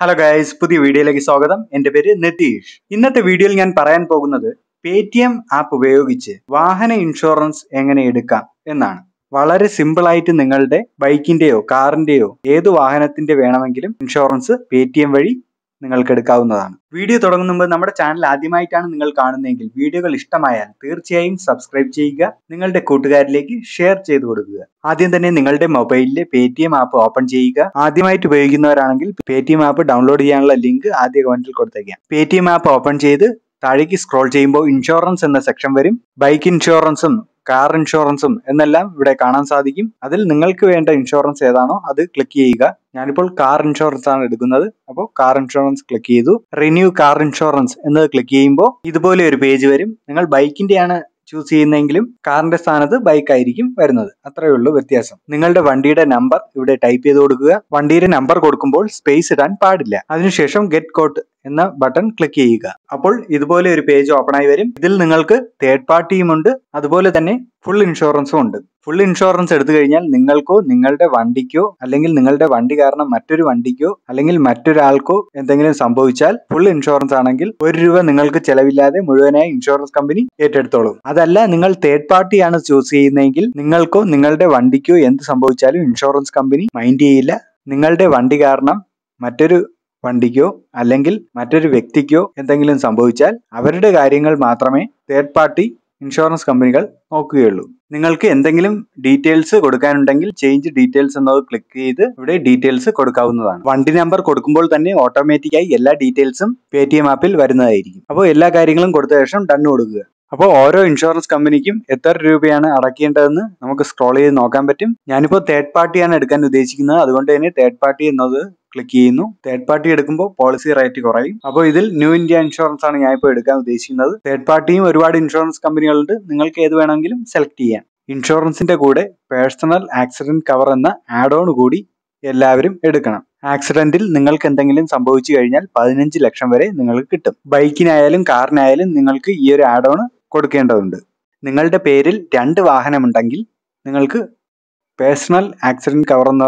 hello guys പുതിയ വീഡിയോയിലേക്ക് സ്വാഗതം എന്റെ പേര് നിതീഷ് ഇന്നത്തെ വീഡിയോയിൽ ഞാൻ പറയാൻ പോകുന്നത് പേ ടി എം ആപ്പ് ഉപയോഗിച്ച് വാഹന ഇൻഷുറൻസ് എങ്ങനെ എടുക്കാം എന്നാണ് വളരെ സിമ്പിൾ ആയിട്ട് നിങ്ങളുടെ ബൈക്കിന്റെയോ കാറിന്റെയോ ഏത് വാഹനത്തിന്റെ വേണമെങ്കിലും ഇൻഷുറൻസ് പേ ടി എം വഴി നിങ്ങൾക്ക് എടുക്കാവുന്നതാണ് വീഡിയോ തുടങ്ങുന്ന മുമ്പ് നമ്മുടെ ചാനൽ ആദ്യമായിട്ടാണ് നിങ്ങൾ കാണുന്നതെങ്കിൽ വീഡിയോകൾ ഇഷ്ടമായാൽ തീർച്ചയായും സബ്സ്ക്രൈബ് ചെയ്യുക നിങ്ങളുടെ കൂട്ടുകാരിലേക്ക് ഷെയർ ചെയ്തു കൊടുക്കുക ആദ്യം തന്നെ നിങ്ങളുടെ മൊബൈലിലെ Paytm app open ചെയ്യുക ആദ്യമായിട്ട് ഉപയോഗിക്കുന്നവരാണെങ്കിൽ Paytm app download ചെയ്യാനുള്ള ലിങ്ക് ആദ്യ കമന്റിൽ കൊടുത്തേക്കാം Paytm app open ചെയ്ത് താഴേക്ക് സ്ക്രോൾ ചെയ്യുമ്പോൾ ഇൻഷുറൻസ് എന്ന സെക്ഷൻ വരും ബൈക്ക് ഇൻഷുറൻസും കാർ ഇൻഷുറൻസും എന്നെല്ലാം ഇവിടെ കാണാൻ സാധിക്കും അതിൽ നിങ്ങൾക്ക് വേണ്ട ഇൻഷുറൻസ് ഏതാണോ അത് ക്ലിക്ക് ചെയ്യുക ഞാനിപ്പോൾ കാർ ഇൻഷുറൻസ് ആണ് എടുക്കുന്നത് അപ്പോൾ കാർ ഇൻഷുറൻസ് ക്ലിക്ക് ചെയ്തു റിന്യൂ കാർ ഇൻഷുറൻസ് എന്നത് ക്ലിക്ക് ചെയ്യുമ്പോൾ ഇതുപോലെ ഒരു പേജ് വരും നിങ്ങൾ ബൈക്കിന്റെയാണ് ചൂസ് ചെയ്യുന്നെങ്കിലും കാറിന്റെ സ്ഥാനത്ത് ബൈക്ക് ആയിരിക്കും വരുന്നത് അത്രയേ ഉള്ളൂ വ്യത്യാസം നിങ്ങളുടെ വണ്ടിയുടെ നമ്പർ ഇവിടെ ടൈപ്പ് ചെയ്ത് കൊടുക്കുക വണ്ടിയുടെ നമ്പർ കൊടുക്കുമ്പോൾ സ്പേസ് ഇടാൻ പാടില്ല അതിനുശേഷം ഗെറ്റ് കോട്ട് എന്ന ബട്ടൺ ക്ലിക്ക് ചെയ്യുക അപ്പോൾ ഇതുപോലെ ഒരു പേജ് ഓപ്പൺ ആയി വരും ഇതിൽ നിങ്ങൾക്ക് തേർഡ് പാർട്ടിയും ഉണ്ട് അതുപോലെ തന്നെ ഫുൾ ഇൻഷുറൻസും ഉണ്ട് ഫുൾ ഇൻഷുറൻസ് എടുത്തു കഴിഞ്ഞാൽ നിങ്ങൾക്കോ നിങ്ങളുടെ വണ്ടിക്കോ അല്ലെങ്കിൽ നിങ്ങളുടെ വണ്ടി കാരണം മറ്റൊരു വണ്ടിക്കോ അല്ലെങ്കിൽ മറ്റൊരാൾക്കോ എന്തെങ്കിലും സംഭവിച്ചാൽ ഫുൾ ഇൻഷുറൻസ് ആണെങ്കിൽ ഒരു രൂപ നിങ്ങൾക്ക് ചെലവില്ലാതെ മുഴുവനായി ഇൻഷുറൻസ് കമ്പനി ഏറ്റെടുത്തോളും അതല്ല നിങ്ങൾ തേർഡ് പാർട്ടിയാണ് ചൂസ് ചെയ്യുന്നതെങ്കിൽ നിങ്ങൾക്കോ നിങ്ങളുടെ വണ്ടിക്കോ എന്ത് സംഭവിച്ചാലും ഇൻഷുറൻസ് കമ്പനി മൈൻഡ് ചെയ്യില്ല നിങ്ങളുടെ വണ്ടി കാരണം മറ്റൊരു വണ്ടിക്കോ അല്ലെങ്കിൽ മറ്റൊരു വ്യക്തിക്കോ എന്തെങ്കിലും സംഭവിച്ചാൽ അവരുടെ കാര്യങ്ങൾ മാത്രമേ തേർഡ് പാർട്ടി ഇൻഷുറൻസ് കമ്പനികൾ നോക്കുകയുള്ളൂ നിങ്ങൾക്ക് എന്തെങ്കിലും ഡീറ്റെയിൽസ് കൊടുക്കാനുണ്ടെങ്കിൽ ചേഞ്ച് ഡീറ്റെയിൽസ് എന്നത് ക്ലിക്ക് ചെയ്ത് ഇവിടെ ഡീറ്റെയിൽസ് കൊടുക്കാവുന്നതാണ് വണ്ടി നമ്പർ കൊടുക്കുമ്പോൾ തന്നെ ഓട്ടോമാറ്റിക്കായി എല്ലാ ഡീറ്റെയിൽസും പേ ടി എം ആപ്പിൽ വരുന്നതായിരിക്കും അപ്പോൾ എല്ലാ കാര്യങ്ങളും കൊടുത്ത ശേഷം ഡൺ കൊടുക്കുക അപ്പോൾ ഓരോ ഇൻഷുറൻസ് കമ്പനിക്കും എത്ര രൂപയാണ് അടയ്ക്കേണ്ടതെന്ന് നമുക്ക് സ്ക്രോൾ ചെയ്ത് നോക്കാൻ പറ്റും ഞാനിപ്പോൾ തേർഡ് പാർട്ടിയാണ് എടുക്കാൻ ഉദ്ദേശിക്കുന്നത് അതുകൊണ്ട് തന്നെ തേർഡ് പാർട്ടി എന്നത് ക്ലിക്ക് ചെയ്യുന്നു തേർഡ് പാർട്ടി എടുക്കുമ്പോൾ പോളിസി റേറ്റ് കുറയും അപ്പോൾ ഇതിൽ ന്യൂ ഇന്ത്യ ഇൻഷുറൻസ് ആണ് ഞാൻ ഇപ്പോൾ എടുക്കാൻ ഉദ്ദേശിക്കുന്നത് തേർഡ് പാർട്ടിയും ഒരുപാട് ഇൻഷുറൻസ് കമ്പനികളുണ്ട് നിങ്ങൾക്ക് ഏത് വേണമെങ്കിലും സെലക്ട് ചെയ്യാം ഇൻഷുറൻസിന്റെ കൂടെ പേഴ്സണൽ ആക്സിഡന്റ് കവർ എന്ന ആഡ് ഓൺ കൂടി എല്ലാവരും എടുക്കണം ആക്സിഡന്റിൽ നിങ്ങൾക്ക് എന്തെങ്കിലും സംഭവിച്ചു കഴിഞ്ഞാൽ പതിനഞ്ച് ലക്ഷം വരെ നിങ്ങൾക്ക് കിട്ടും ബൈക്കിനായാലും കാറിനായാലും നിങ്ങൾക്ക് ഈ ഒരു ആഡ് ഓൺ കൊടുക്കേണ്ടതുണ്ട് നിങ്ങളുടെ പേരിൽ രണ്ട് വാഹനമുണ്ടെങ്കിൽ നിങ്ങൾക്ക് പേഴ്സണൽ ആക്സിഡന്റ് കവർ എന്ന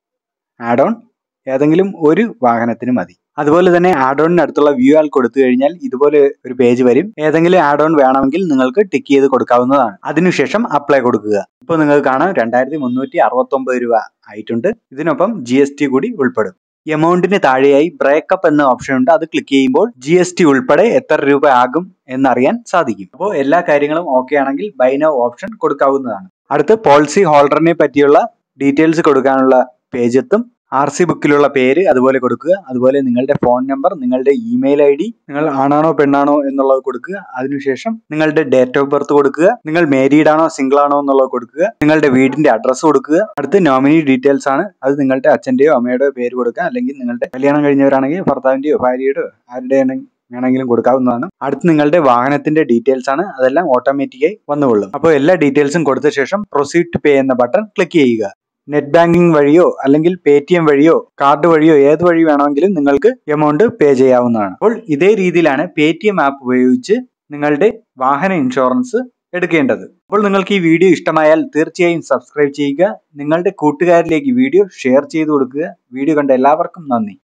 ആഡ് ഓൺ ഏതെങ്കിലും ഒരു വാഹനത്തിന് മതി അതുപോലെ തന്നെ ആഡ് ഓണിന് അടുത്തുള്ള വ്യൂ ആൾ കൊടുത്തു കഴിഞ്ഞാൽ ഇതുപോലെ ഒരു പേജ് വരും ഏതെങ്കിലും ആഡ് ഓൺ വേണമെങ്കിൽ നിങ്ങൾക്ക് ടിക്ക് ചെയ്ത് കൊടുക്കാവുന്നതാണ് അതിനുശേഷം അപ്ലൈ കൊടുക്കുക ഇപ്പോൾ നിങ്ങൾക്ക് കാണാം രണ്ടായിരത്തി മുന്നൂറ്റി അറുപത്തൊമ്പത് രൂപ ആയിട്ടുണ്ട് ഇതിനൊപ്പം ജി എസ് ടി കൂടി ഉൾപ്പെടും എമൗണ്ടിന് താഴെയായി ബ്രേക്കപ്പ് എന്ന ഓപ്ഷൻ ഉണ്ട് അത് ക്ലിക്ക് ചെയ്യുമ്പോൾ ജി എസ് ടി ഉൾപ്പെടെ എത്ര രൂപ ആകും എന്നറിയാൻ സാധിക്കും അപ്പോൾ എല്ലാ കാര്യങ്ങളും ഓക്കെ ആണെങ്കിൽ ബൈ നോ ഓപ്ഷൻ കൊടുക്കാവുന്നതാണ് അടുത്ത് പോളിസി ഹോൾഡറിനെ പറ്റിയുള്ള ഡീറ്റെയിൽസ് കൊടുക്കാനുള്ള പേജ് എത്തും ആർ സി ബുക്കിലുള്ള പേര് അതുപോലെ കൊടുക്കുക അതുപോലെ നിങ്ങളുടെ ഫോൺ നമ്പർ നിങ്ങളുടെ ഇമെയിൽ ഐ ഡി നിങ്ങൾ ആണാണോ പെണ്ണാണോ എന്നുള്ളത് കൊടുക്കുക അതിനുശേഷം നിങ്ങളുടെ ഡേറ്റ് ഓഫ് ബർത്ത് കൊടുക്കുക നിങ്ങൾ മാരീഡ് ആണോ സിംഗിൾ ആണോ എന്നുള്ളത് കൊടുക്കുക നിങ്ങളുടെ വീടിന്റെ അഡ്രസ്സ് കൊടുക്കുക അടുത്ത് നോമിനി ഡീറ്റെയിൽസ് ആണ് അത് നിങ്ങളുടെ അച്ഛന്റെയോ അമ്മയുടെയോ പേര് കൊടുക്കുക അല്ലെങ്കിൽ നിങ്ങളുടെ കല്യാണം കഴിഞ്ഞവരാണെങ്കിൽ ഭർത്താവിന്റെയോ ഭാര്യയുടെയോ ആരുടെ വേണമെങ്കിലും കൊടുക്കാവുന്നതാണ് അടുത്ത് നിങ്ങളുടെ വാഹനത്തിന്റെ ഡീറ്റെയിൽസ് ആണ് അതെല്ലാം ഓട്ടോമാറ്റിക്കായി വന്നുകൊള്ളും അപ്പോൾ എല്ലാ ഡീറ്റെയിൽസും കൊടുത്ത ശേഷം പ്രൊസീഡ് ടു പേ എന്ന ബട്ടൺ ക്ലിക്ക് ചെയ്യുക നെറ്റ് ബാങ്കിംഗ് വഴിയോ അല്ലെങ്കിൽ പേ ടി എം വഴിയോ കാർഡ് വഴിയോ ഏത് വഴി വേണമെങ്കിലും നിങ്ങൾക്ക് എമൗണ്ട് പേ ചെയ്യാവുന്നതാണ് അപ്പോൾ ഇതേ രീതിയിലാണ് പേ ടി എം ആപ്പ് ഉപയോഗിച്ച് നിങ്ങളുടെ വാഹന ഇൻഷുറൻസ് എടുക്കേണ്ടത് അപ്പോൾ നിങ്ങൾക്ക് ഈ വീഡിയോ ഇഷ്ടമായാൽ തീർച്ചയായും സബ്സ്ക്രൈബ് ചെയ്യുക നിങ്ങളുടെ കൂട്ടുകാരിലേക്ക് വീഡിയോ ഷെയർ ചെയ്തു കൊടുക്കുക വീഡിയോ കണ്ട എല്ലാവർക്കും നന്ദി